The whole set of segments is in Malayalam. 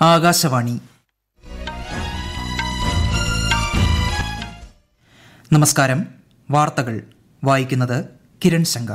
ആകാശവാണി നമസ്കാരം വാർത്തകൾ വായിക്കുന്നത് കിരൺ ശങ്കർ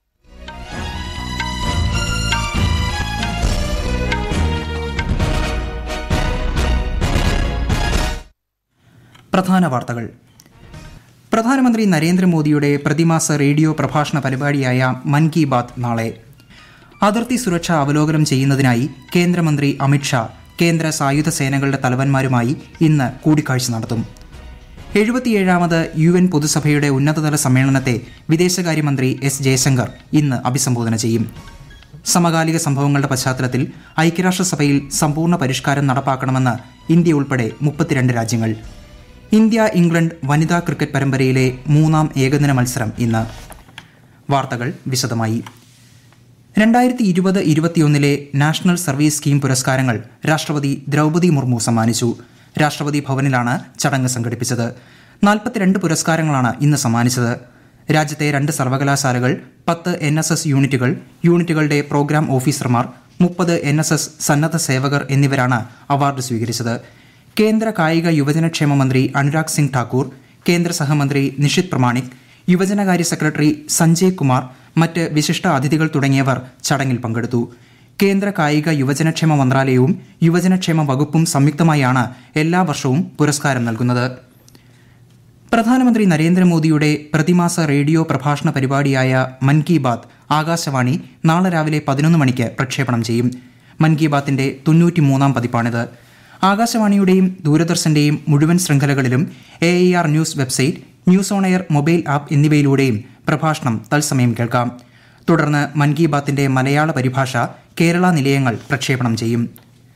പ്രധാന വാർത്തകൾ പ്രധാനമന്ത്രി നരേന്ദ്രമോദിയുടെ പ്രതിമാസ റേഡിയോ പ്രഭാഷണ പരിപാടിയായ മൻ കി ബാത്ത് നാളെ അതിർത്തി സുരക്ഷ അവലോകനം ചെയ്യുന്നതിനായി കേന്ദ്രമന്ത്രി അമിത്ഷാ കേന്ദ്ര സായുധ സേനകളുടെ തലവന്മാരുമായി ഇന്ന് കൂടിക്കാഴ്ച നടത്തും എഴുപത്തിയേഴാമത് യു എൻ പൊതുസഭയുടെ ഉന്നതതല സമ്മേളനത്തെ വിദേശകാര്യമന്ത്രി എസ് ജയശങ്കർ ഇന്ന് അഭിസംബോധന ചെയ്യും സമകാലിക സംഭവങ്ങളുടെ പശ്ചാത്തലത്തിൽ ഐക്യരാഷ്ട്രസഭയിൽ സമ്പൂർണ്ണ പരിഷ്കാരം നടപ്പാക്കണമെന്ന് ഇന്ത്യ ഉൾപ്പെടെ മുപ്പത്തിരണ്ട് രാജ്യങ്ങൾ ഇന്ത്യ ഇംഗ്ലണ്ട് വനിതാ ക്രിക്കറ്റ് പരമ്പരയിലെ മൂന്നാം ഏകദിന മത്സരം ഇന്ന് വാർത്തകൾ വിശദമായി രണ്ടായിരത്തി ഇരുപത് ഇരുപത്തിയൊന്നിലെ നാഷണൽ സർവീസ് സ്കീം പുരസ്കാരങ്ങൾ രാഷ്ട്രപതി ദ്രൗപദി മുർമു സമ്മാനിച്ചു രാഷ്ട്രപതി ഭവനിലാണ് ചടങ്ങ് സംഘടിപ്പിച്ചത് നാൽപ്പത്തിരണ്ട് പുരസ്കാരങ്ങളാണ് ഇന്ന് സമ്മാനിച്ചത് രാജ്യത്തെ രണ്ട് സർവകലാശാലകൾ പത്ത് എൻ എസ് എസ് യൂണിറ്റുകൾ യൂണിറ്റുകളുടെ പ്രോഗ്രാം ഓഫീസർമാർ മുപ്പത് എൻ എസ് എസ് സന്നദ്ധ സേവകർ എന്നിവരാണ് അവാർഡ് സ്വീകരിച്ചത് കേന്ദ്ര കായിക യുവജനക്ഷേമ മന്ത്രി അനുരാഗ് സിംഗ് ഠാക്കൂർ കേന്ദ്ര സഹമന്ത്രി നിഷിത് പ്രമാണിക് യുവജനകാര്യ സെക്രട്ടറി സഞ്ജയ് കുമാർ മറ്റ് വിശിഷ്ട അതിഥികൾ തുടങ്ങിയവർ ചടങ്ങിൽ പങ്കെടുത്തു കേന്ദ്ര കായിക യുവജനക്ഷേമ മന്ത്രാലയവും യുവജനക്ഷേമ വകുപ്പും സംയുക്തമായാണ് എല്ലാ വർഷവും പുരസ്കാരം നൽകുന്നത് പ്രധാനമന്ത്രി നരേന്ദ്രമോദിയുടെ പ്രതിമാസ റേഡിയോ പ്രഭാഷണ പരിപാടിയായ മൻ കി ബാത്ത് ആകാശവാണി നാളെ രാവിലെ പതിനൊന്ന് മണിക്ക് പ്രക്ഷേപണം ചെയ്യും മൻ കി ബാത്തിന്റെ തൊണ്ണൂറ്റിമൂന്നാം പതിപ്പാണിത് ആകാശവാണിയുടെയും ദൂരദർശന്റെയും മുഴുവൻ ശൃംഖലകളിലും A I R news website news on air mobile app എന്നിവയിലൂടെയും പ്രഭാഷണം തത്സമയം കേൾക്കാം തുടർന്ന് മൻ കി ബാത്തിന്റെ മലയാള പരിഭാഷ കേരള നിലയങ്ങൾ പ്രക്ഷേപണം ചെയ്യും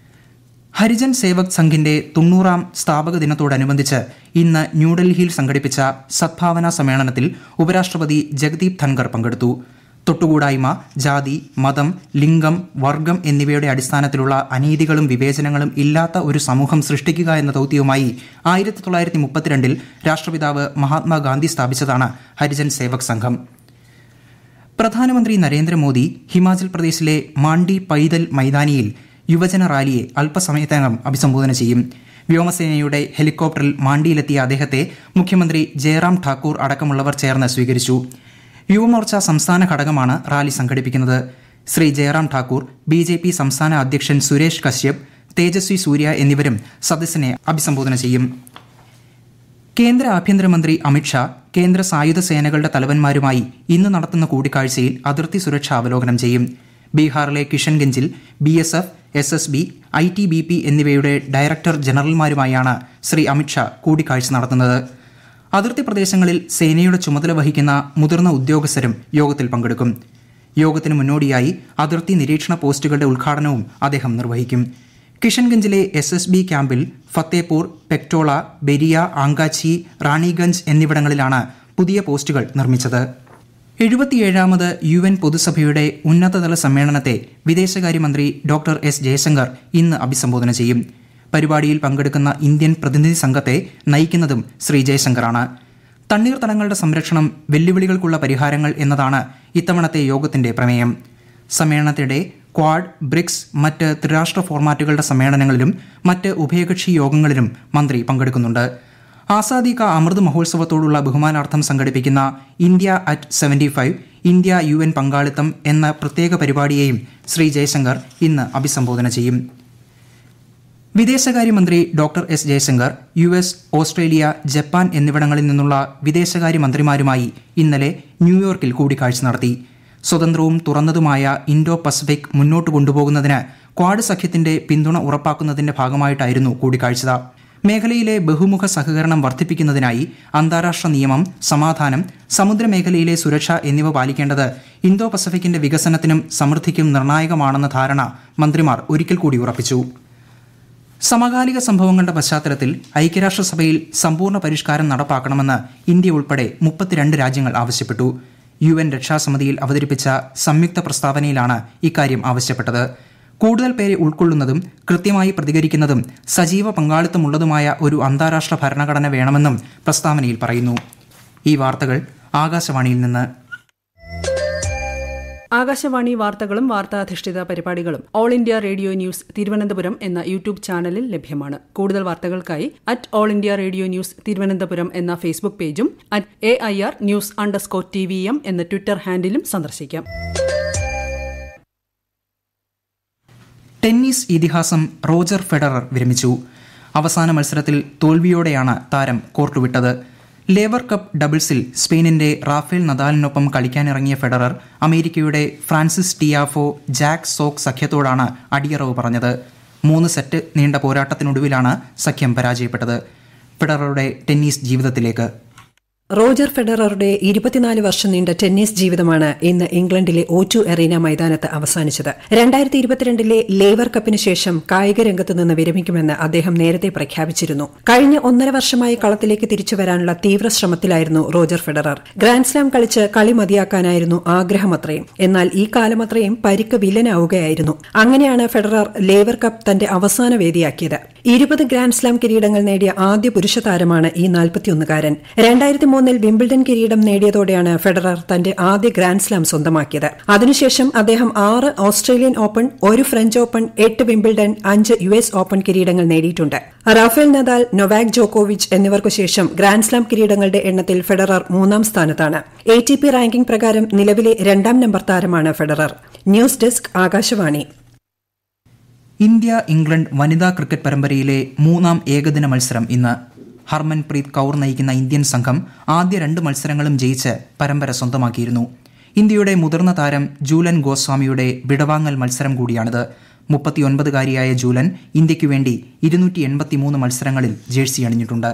ഹരിജൻ സേവക് സംഘിന്റെ തൊണ്ണൂറാം സ്ഥാപക ദിനത്തോടനുബന്ധിച്ച് ഇന്ന് ന്യൂഡൽഹിയിൽ സംഘടിപ്പിച്ച സദ്ഭാവന സമ്മേളനത്തിൽ ഉപരാഷ്ട്രപതി ജഗദീപ് ധൻകർ പങ്കെടുത്തു തൊട്ടുകൂടായ്മ ജാതി മതം ലിംഗം വർഗം എന്നിവയുടെ അടിസ്ഥാനത്തിലുള്ള അനീതികളും വിവേചനങ്ങളും ഇല്ലാത്ത ഒരു സമൂഹം സൃഷ്ടിക്കുക എന്ന ദൗത്യവുമായി ആയിരത്തി തൊള്ളായിരത്തി മുപ്പത്തിരണ്ടിൽ രാഷ്ട്രപിതാവ് മഹാത്മാഗാന്ധി സ്ഥാപിച്ചതാണ് ഹരിജൻ സേവക് സംഘം പ്രധാനമന്ത്രി നരേന്ദ്രമോദി ഹിമാചൽ പ്രദേശിലെ മാണ്ഡി പൈതൽ മൈതാനിയിൽ യുവജന റാലിയെ അല്പസമയത്തിനകം അഭിസംബോധന ചെയ്യും വ്യോമസേനയുടെ ഹെലികോപ്റ്ററിൽ മാണ്ടിയിലെത്തിയ അദ്ദേഹത്തെ മുഖ്യമന്ത്രി ജയറാം ഠാക്കൂർ അടക്കമുള്ളവർ ചേർന്ന് സ്വീകരിച്ചു യുവമോർച്ച സംസ്ഥാന ഘടകമാണ് റാലി സംഘടിപ്പിക്കുന്നത് Shri Jairam Thakur B J P സംസ്ഥാന അധ്യക്ഷൻ സുരേഷ് കശ്യപ് തേജസ്വി സൂര്യ എന്നിവരും സദസ്സിനെ അഭിസംബോധന ചെയ്യും കേന്ദ്ര ആഭ്യന്തരമന്ത്രി അമിത്ഷാ കേന്ദ്ര സായുധ സേനകളുടെ തലവന്മാരുമായി ഇന്ന് നടത്തുന്ന കൂടിക്കാഴ്ചയിൽ അതിർത്തി സുരക്ഷ അവലോകനം ചെയ്യും ബീഹാറിലെ കിഷൻഗഞ്ചിൽ B S F S S B I T B P എന്നിവയുടെ ഡയറക്ടർ ജനറൽമാരുമായാണ് ശ്രീ അമിത്ഷാ കൂടിക്കാഴ്ച നടത്തുന്നത് അതിർത്തി പ്രദേശങ്ങളിൽ സേനയുടെ ചുമതല വഹിക്കുന്ന മുതിർന്ന ഉദ്യോഗസ്ഥരും യോഗത്തിൽ പങ്കെടുക്കും യോഗത്തിന് മുന്നോടിയായി അതിർത്തി നിരീക്ഷണ പോസ്റ്റുകളുടെ ഉദ്ഘാടനവും അദ്ദേഹം നിർവഹിക്കും കിഷൻഗഞ്ചിലെ എസ് എസ് ബി ക്യാമ്പിൽ ഫത്തേപൂർ പെക്ടോള ബെരിയ ആങ്കാച്ചി റാണിഗഞ്ച് എന്നിവിടങ്ങളിലാണ് പുതിയ പോസ്റ്റുകൾ നിർമ്മിച്ചത് എഴുപത്തിയേഴാമത് യു എൻ പൊതുസഭയുടെ ഉന്നതതല സമ്മേളനത്തെ വിദേശകാര്യമന്ത്രി ഡോക്ടർ എസ് ജയശങ്കർ ഇന്ന് അഭിസംബോധന ചെയ്യും പരിപാടിയിൽ പങ്കെടുക്കുന്ന ഇന്ത്യൻ പ്രതിനിധി സംഘത്തെ നയിക്കുന്നതും ശ്രീ ജയശങ്കറാണ് തണ്ണീർത്തടങ്ങളുടെ സംരക്ഷണം വെല്ലുവിളികൾക്കുള്ള പരിഹാരങ്ങൾ എന്നതാണ് ഇത്തവണത്തെ യോഗത്തിന്റെ പ്രമേയം സമ്മേളനത്തിനിടെ ക്വാഡ് ബ്രിക്സ് മറ്റ് ത്രിരാഷ്ട്ര ഫോർമാറ്റുകളുടെ സമ്മേളനങ്ങളിലും മറ്റ് ഉഭയകക്ഷി യോഗങ്ങളിലും മന്ത്രി പങ്കെടുക്കുന്നുണ്ട് ആസാദി കാ അമൃത് മഹോത്സവത്തോടുള്ള ബഹുമാനാർത്ഥം സംഘടിപ്പിക്കുന്ന India at seventy five India U N പങ്കാളിത്തം എന്ന പ്രത്യേക പരിപാടിയെയും ശ്രീ ജയശങ്കർ ഇന്ന് അഭിസംബോധന ചെയ്യും വിദേശകാര്യമന്ത്രി doctor S Jaishankar U S Australia Japan എന്നിവിടങ്ങളിൽ നിന്നുള്ള വിദേശകാര്യമന്ത്രിമാരുമായി ഇന്നലെ ന്യൂയോർക്കിൽ കൂടിക്കാഴ്ച നടത്തി സ്വതന്ത്രവും തുറന്നതുമായ ഇൻഡോ പസഫിക് മുന്നോട്ട് കൊണ്ടുപോകുന്നതിന് ക്വാഡ് സഖ്യത്തിന്റെ പിന്തുണ ഉറപ്പാക്കുന്നതിന്റെ ഭാഗമായിട്ടായിരുന്നു കൂടിക്കാഴ്ച മേഖലയിലെ ബഹുമുഖ സഹകരണം വർദ്ധിപ്പിക്കുന്നതിനായി അന്താരാഷ്ട്ര നിയമം സമാധാനം സമുദ്രമേഖലയിലെ സുരക്ഷ എന്നിവ പാലിക്കേണ്ടത് ഇന്തോ പസഫിക്കിന്റെ വികസനത്തിനും സമൃദ്ധിക്കും നിർണായകമാണെന്ന ധാരണ മന്ത്രിമാർ ഒരിക്കൽ കൂടി ഉറപ്പിച്ചു സമകാലിക സംഭവങ്ങളുടെ പശ്ചാത്തലത്തിൽ ഐക്യരാഷ്ട്രസഭയിൽ സമ്പൂർണ്ണ പരിഷ്കാരം നടപ്പാക്കണമെന്ന് ഇന്ത്യ ഉൾപ്പെടെ മുപ്പത്തിരണ്ട് രാജ്യങ്ങൾ ആവശ്യപ്പെട്ടു യു എൻ രക്ഷാസമിതിയിൽ അവതരിപ്പിച്ച സംയുക്ത പ്രസ്താവനയിലാണ് ഇക്കാര്യം ആവശ്യപ്പെട്ടത് കൂടുതൽ പേരെ ഉൾക്കൊള്ളുന്നതും കൃത്യമായി പ്രതികരിക്കുന്നതും സജീവ പങ്കാളിത്തമുള്ളതുമായ ഒരു അന്താരാഷ്ട്ര ഭരണഘടന വേണമെന്നും പ്രസ്താവനയിൽ പറയുന്നു ഈ വാർത്തകൾ ആകാശവാണിയിൽ നിന്ന് ആകാശവാണി വാർത്തകളും വാർത്താധിഷ്ഠിത പരിപാടികളും all India radio news Thiruvananthapuram എന്ന യൂട്യൂബ് ചാനലിൽ ലഭ്യമാണ് കൂടുതൽ വാർത്തകൾക്കായി at all India radio news Thiruvananthapuram എന്ന ഫേസ്ബുക്ക് പേജും at A I R news underscore T V M എന്ന ട്വിറ്റർ ഹാൻഡിലും സന്ദർശിക്കാം ടെന്നീസ് ഇതിഹാസം റോജർ ഫെഡറർ വിരമിച്ചു അവസാന മത്സരത്തിൽ തോൽവിയോടെയാണ് താരം കോർട്ടുവിട്ടത് ലേബർ കപ്പ് ഡബിൾസിൽ സ്പെയിനിന്റെ റാഫേൽ നദാലിനൊപ്പം കളിക്കാനിറങ്ങിയ ഫെഡറർ അമേരിക്കയുടെ ഫ്രാൻസിസ് ടിയാഫോ ജാക്ക് സോക്ക് സഖ്യത്തോടാണ് അടിയറവ് പറഞ്ഞത് മൂന്ന് സെറ്റ് നീണ്ട പോരാട്ടത്തിനൊടുവിലാണ് സഖ്യം പരാജയപ്പെട്ടത് ഫെഡററുടെ ടെന്നീസ് ജീവിതത്തിലേക്ക് റോജർ ഫെഡററുടെ ഇരുപത്തിനാല് വർഷം നീണ്ട ടെന്നീസ് ജീവിതമാണ് ഇന്ന് ഇംഗ്ലണ്ടിലെ ഒ ടു എറീന മൈതാനത്ത് അവസാനിച്ചത് രണ്ടായിരത്തി ഇരുപത്തിരണ്ടിലെ ലേവർ കപ്പിന് ശേഷം കായിക രംഗത്ത് നിന്ന് വിരമിക്കുമെന്ന് അദ്ദേഹം നേരത്തെ പ്രഖ്യാപിച്ചിരുന്നു കഴിഞ്ഞ ഒന്നര വർഷമായി കളത്തിലേക്ക് തിരിച്ചു വരാനുള്ള തീവ്ര ശ്രമത്തിലായിരുന്നു റോജർ ഫെഡറർ ഗ്രാൻഡ്സ്ലാം കളിച്ച് കളി മതിയാക്കാനായിരുന്നു ആഗ്രഹമത്രയും എന്നാൽ ഈ കാലമത്രയും പരിക്ക് വില്ലനാവുകയായിരുന്നു അങ്ങനെയാണ് ഫെഡറർ ലേവർ കപ്പ് തന്റെ അവസാന വേദിയാക്കിയത് ഇരുപത് ഗ്രാൻഡ്സ്ലാം കിരീടങ്ങൾ നേടിയ ആദ്യ പുരുഷ താരമാണ് ഈ നാൽപ്പത്തിയൊന്നുകാരൻ രണ്ടായിരത്തി മൂന്നിൽ വിംബിൾഡൺ കിരീടം നേടിയതോടെയാണ് ഫെഡറർ തന്റെ ആദ്യ ഗ്രാൻഡ്സ്ലാം സ്വന്തമാക്കിയത് അതിനുശേഷം അദ്ദേഹം ആറ് ഓസ്ട്രേലിയൻ ഓപ്പൺ ഒരു ഫ്രഞ്ച് ഓപ്പൺ എട്ട് വിംബിൾഡൺ അഞ്ച് യു എസ് ഓപ്പൺ കിരീടങ്ങൾ നേടിയിട്ടുണ്ട് റാഫേൽ നദാൽ നൊവാക് ജോക്കോവിച്ച് എന്നിവർക്കു ശേഷം ഗ്രാൻഡ്സ്ലാം കിരീടങ്ങളുടെ എണ്ണത്തിൽ ഫെഡറർ മൂന്നാം സ്ഥാനത്താണ് എ ടി പി റാങ്കിംഗ് പ്രകാരം നിലവിലെ രണ്ടാം നമ്പർ താരമാണ് Federer news desk Akashvani India England വനിതാ ക്രിക്കറ്റ് പരമ്പരയിലെ മൂന്നാം ഏകദിന മത്സരം ഇന്ന് ഹർമൻപ്രീത് കൌർ നയിക്കുന്ന ഇന്ത്യൻ സംഘം ആദ്യ രണ്ട് മത്സരങ്ങളും ജയിച്ച് പരമ്പര സ്വന്തമാക്കിയിരുന്നു ഇന്ത്യയുടെ മുതിർന്ന താരം ജൂലൻ ഗോസ്വാമിയുടെ വിടവാങ്ങൽ മത്സരം കൂടിയാണിത് മുപ്പത്തിയൊൻപതുകാരിയായ ജൂലൻ ഇന്ത്യയ്ക്കു വേണ്ടി ഇരുന്നൂറ്റി എൺപത്തിമൂന്ന് മത്സരങ്ങളിൽ ജേഴ്സി അണിഞ്ഞിട്ടുണ്ട്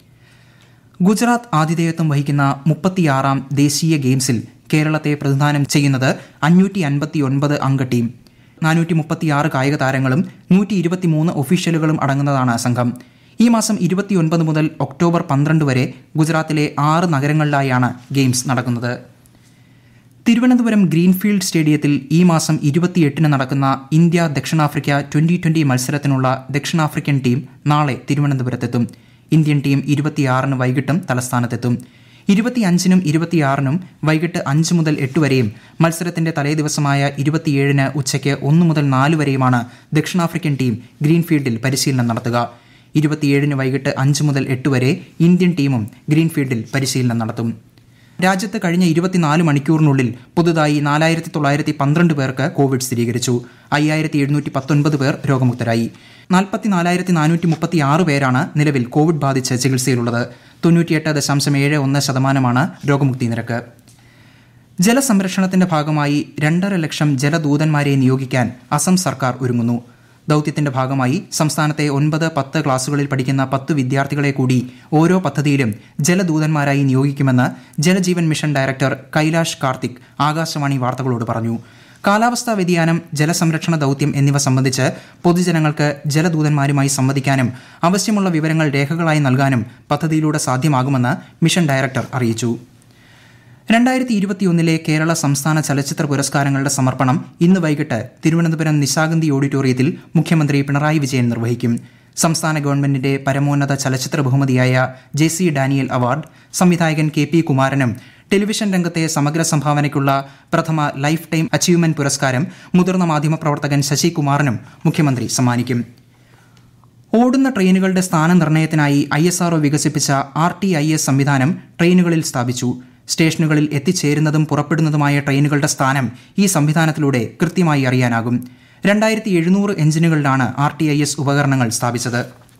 ഗുജറാത്ത് ആതിഥേയത്വം വഹിക്കുന്ന മുപ്പത്തിയാറാം ദേശീയ ഗെയിംസിൽ കേരളത്തെ പ്രതിദാനം ചെയ്യുന്നത് അഞ്ഞൂറ്റി അൻപത്തിയൊൻപത് അംഗ ടീം നാനൂറ്റി മുപ്പത്തിയാറ് കായിക താരങ്ങളും നൂറ്റി ഇരുപത്തിമൂന്ന് ഒഫീഷ്യലുകളും അടങ്ങുന്നതാണ് സംഘം ഈ മാസം ഇരുപത്തിയൊൻപത് മുതൽ ഒക്ടോബർ പന്ത്രണ്ട് വരെ ഗുജറാത്തിലെ ആറ് നഗരങ്ങളിലായാണ് ഗെയിംസ് നടക്കുന്നത് തിരുവനന്തപുരം ഗ്രീൻഫീൽഡ് സ്റ്റേഡിയത്തിൽ ഈ മാസം ഇരുപത്തിയെട്ടിന് നടക്കുന്ന ഇന്ത്യ ദക്ഷിണാഫ്രിക്ക ട്വന്റി ട്വന്റി മത്സരത്തിനുള്ള ദക്ഷിണാഫ്രിക്കൻ ടീം നാളെ തിരുവനന്തപുരത്തെത്തും ഇന്ത്യൻ ടീം ഇരുപത്തിയാറിന് വൈകിട്ടും തലസ്ഥാനത്തെത്തും ഇരുപത്തിയഞ്ചിനും ഇരുപത്തിയാറിനും വൈകിട്ട് അഞ്ച് മുതൽ എട്ട് വരെയും മത്സരത്തിന്റെ തലേദിവസമായ ഇരുപത്തിയേഴിന് ഉച്ചയ്ക്ക് ഒന്ന് മുതൽ നാല് വരെയുമാണ് ദക്ഷിണാഫ്രിക്കൻ ടീം ഗ്രീൻഫീൽഡിൽ പരിശീലനം നടത്തുക ഇരുപത്തിയേഴിന് വൈകിട്ട് അഞ്ച് മുതൽ എട്ട് വരെ ഇന്ത്യൻ ടീമും ഗ്രീൻഫീൽഡിൽ പരിശീലനം നടത്തും രാജ്യത്ത് കഴിഞ്ഞ ഇരുപത്തിനാല് മണിക്കൂറിനുള്ളിൽ പുതുതായി നാലായിരത്തി തൊള്ളായിരത്തി പന്ത്രണ്ട് പേർക്ക് കോവിഡ് സ്ഥിരീകരിച്ചു അയ്യായിരത്തി എഴുന്നൂറ്റി പത്തൊൻപത് പേർ രോഗമുക്തരായി നാൽപ്പത്തിനാലായിരത്തി നാനൂറ്റി മുപ്പത്തി ആറ് പേരാണ് നിലവിൽ കോവിഡ് ബാധിച്ച് ചികിത്സയിലുള്ളത് തൊണ്ണൂറ്റിയെട്ട് ദശാംശം ഏഴ് ഒന്ന് ശതമാനമാണ് രോഗമുക്തി നിരക്ക് ജലസംരക്ഷണത്തിന്റെ ഭാഗമായി രണ്ടര ലക്ഷം ജലദൂതന്മാരെ നിയോഗിക്കാൻ അസം സർക്കാർ ഒരുങ്ങുന്നു ദൌത്യത്തിന്റെ ഭാഗമായി സംസ്ഥാനത്തെ ഒൻപത് പത്ത് ക്ലാസുകളിൽ പഠിക്കുന്ന പത്ത് വിദ്യാർത്ഥികളെ കൂടി ഓരോ പദ്ധതിയിലും ജലദൂതന്മാരായി നിയോഗിക്കുമെന്ന് ജലജീവൻ മിഷൻ ഡയറക്ടർ കൈലാഷ് കാർത്തിക് ആകാശവാണി വാർത്തകളോട് പറഞ്ഞു കാലാവസ്ഥാ വ്യതിയാനം ജലസംരക്ഷണ ദൌത്യം എന്നിവ സംബന്ധിച്ച് പൊതുജനങ്ങൾക്ക് ജലദൂതന്മാരുമായി സംവദിക്കാനും ആവശ്യമുള്ള വിവരങ്ങൾ രേഖകളായി നൽകാനും പദ്ധതിയിലൂടെ സാധ്യമാകുമെന്ന് മിഷൻ ഡയറക്ടർ അറിയിച്ചു രണ്ടായിരത്തി ഇരുപത്തിയൊന്നിലെ കേരള സംസ്ഥാന ചലച്ചിത്ര പുരസ്കാരങ്ങളുടെ സമർപ്പണം ഇന്ന് വൈകിട്ട് തിരുവനന്തപുരം നിശാഗന്ധി ഓഡിറ്റോറിയത്തിൽ മുഖ്യമന്ത്രി പിണറായി വിജയൻ നിർവഹിക്കും സംസ്ഥാന ഗവൺമെന്റിന്റെ പരമോന്നത ചലച്ചിത്ര ബഹുമതിയായ ജെ സി ഡാനിയൽ അവാർഡ് സംവിധായകൻ കെ പി കുമാരനും ടെലിവിഷൻ രംഗത്തെ സമഗ്ര സംഭാവനയ്ക്കുള്ള പ്രഥമ ലൈഫ് ടൈം അച്ചീവ്മെന്റ് പുരസ്കാരം മുതിർന്ന മാധ്യമപ്രവർത്തകൻ ശശി കുമാറിനും മുഖ്യമന്ത്രി സമ്മാനിക്കും ഓടുന്ന ട്രെയിനുകളുടെ സ്ഥാനനിർണ്ണയത്തിനായി ഐ എസ് ആർഒ വികസിപ്പിച്ച ആർ ടി ഐ എസ് സംവിധാനം ട്രെയിനുകളിൽ സ്ഥാപിച്ചു സ്റ്റേഷനുകളിൽ എത്തിച്ചേരുന്നതും പുറപ്പെടുന്നതുമായ ട്രെയിനുകളുടെ സ്ഥാനം ഈ സംവിധാനത്തിലൂടെ കൃത്യമായി അറിയാനാകും രണ്ടായിരത്തി എഴുന്നൂറ് എഞ്ചിനുകളിലാണ് ആർ ടി ഐ എസ് ഉപകരണങ്ങൾ സ്ഥാപിച്ചത്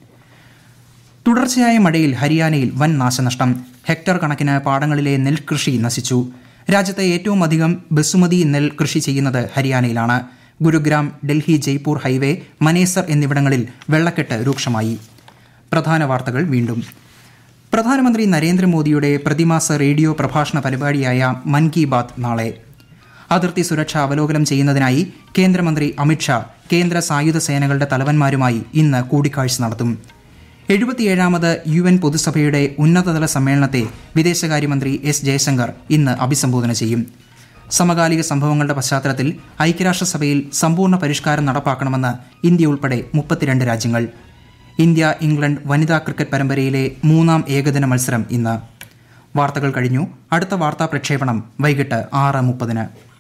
തുടർച്ചയായ മഴയിൽ ഹരിയാനയിൽ വൻ നാശനഷ്ടം ഹെക്ടർ കണക്കിന് പാടങ്ങളിലെ നെൽകൃഷി നശിച്ചു രാജ്യത്തെ ഏറ്റവും അധികം ബസുമതി നെൽ കൃഷി ചെയ്യുന്നത് ഹരിയാനയിലാണ് ഗുരുഗ്രാം ഡൽഹി ജയ്പൂർ ഹൈവേ മനേസർ എന്നിവിടങ്ങളിൽ വെള്ളക്കെട്ട് രൂക്ഷമായി പ്രധാന വാർത്തകൾ വീണ്ടും പ്രധാനമന്ത്രി നരേന്ദ്രമോദിയുടെ പ്രതിമാസ റേഡിയോ പ്രഭാഷണ പരിപാടിയായ മൻ കി ബാത് നാളെ അതിർത്തി സുരക്ഷ അവലോകനം ചെയ്യുന്നതിനായി കേന്ദ്രമന്ത്രി അമിത്ഷാ കേന്ദ്ര സായുധ സേനകളുടെ തലവന്മാരുമായി ഇന്ന് കൂടിക്കാഴ്ച നടത്തും എഴുപത്തിയേഴാമത് യു എൻ പൊതുസഭയുടെ ഉന്നതതല സമ്മേളനത്തെ വിദേശകാര്യമന്ത്രി എസ് ജയശങ്കർ ഇന്ന് അഭിസംബോധന ചെയ്യും സമകാലിക സംഭവങ്ങളുടെ പശ്ചാത്തലത്തിൽ ഐക്യരാഷ്ട്രസഭയിൽ സമ്പൂർണ്ണ പരിഷ്കാരം നടപ്പാക്കണമെന്ന് ഇന്ത്യ ഉൾപ്പെടെ മുപ്പത്തിരണ്ട് രാജ്യങ്ങൾ ഇന്ത്യ ഇംഗ്ലണ്ട് വനിതാ ക്രിക്കറ്റ് പരമ്പരയിലെ മൂന്നാം ഏകദിന മത്സരം ഇന്ന് വാർത്തകൾ കഴിഞ്ഞു അടുത്ത വാർത്താ പ്രക്ഷേപണം വൈകിട്ട് ആറ് മുപ്പതിന്